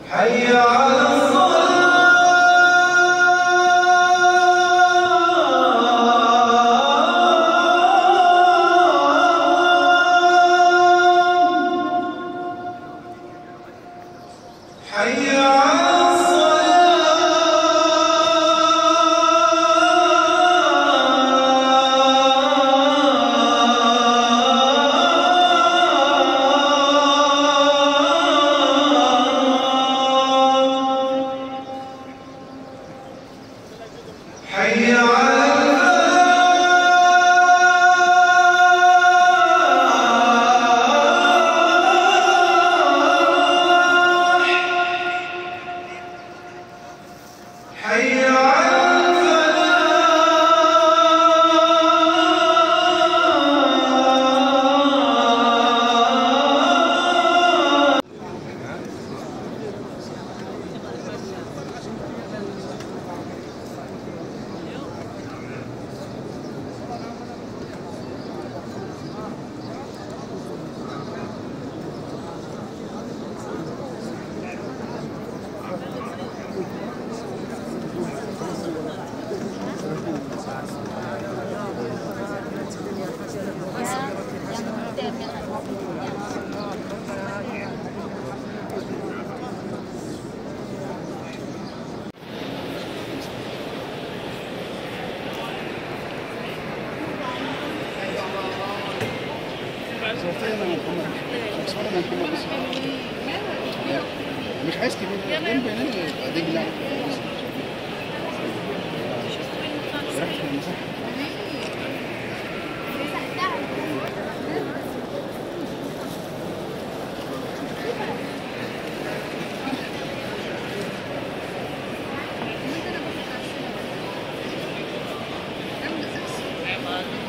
حي على الصلاة حي على الصلاة حي على الفلاح حي على الفلاح صورتين يا محمد صورة يا محمد بس لا. مش عايز كبير جنب هنا يبقى دي لا رحت المساحة Thank you.